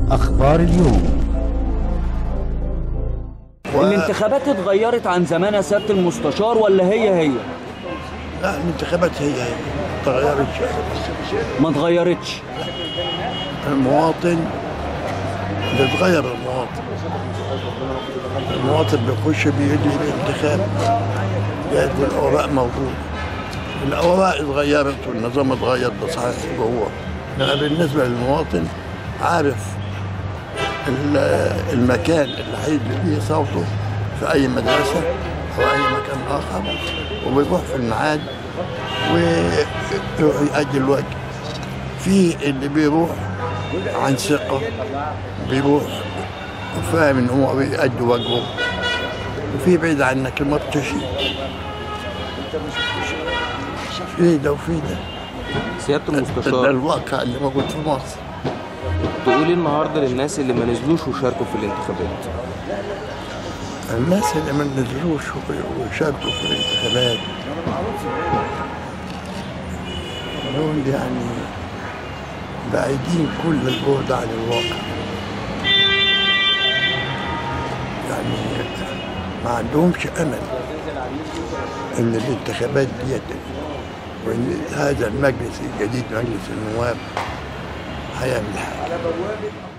أخبار اليوم الانتخابات اتغيرت عن زمان يا سياده المستشار ولا هي هي؟ لا الانتخابات هي هي ما تغيرتش ما اتغيرتش المواطن بيتغير المواطن المواطن بيخش بيدي الانتخاب جايز الاوراق موجوده الاوراق اتغيرت والنظام اتغير ده صحيح جوه انما بالنسبه للمواطن عارف ال- المكان اللي هيدي فيه صوته في اي مدرسه او اي مكان اخر وبيروح في الميعاد ويروح يأدي الواجب في اللي بيروح عن ثقة بيروح وفاهم ان هو بيأدي واجبه وفي بعيد عنك المرتشي في ده وفي ده سيادة ده المستشار الواقع اللي موجود في مصر تقولي النهارده للناس اللي ما نزلوش وشاركوا في الانتخابات الناس اللي ما نزلوش وشاركوا في الانتخابات دول يعني بعيدين كل البعد عن الواقع يعني ما عندهمش امل ان الانتخابات ديت وان هذا المجلس الجديد مجلس النواب هيعمل حاجه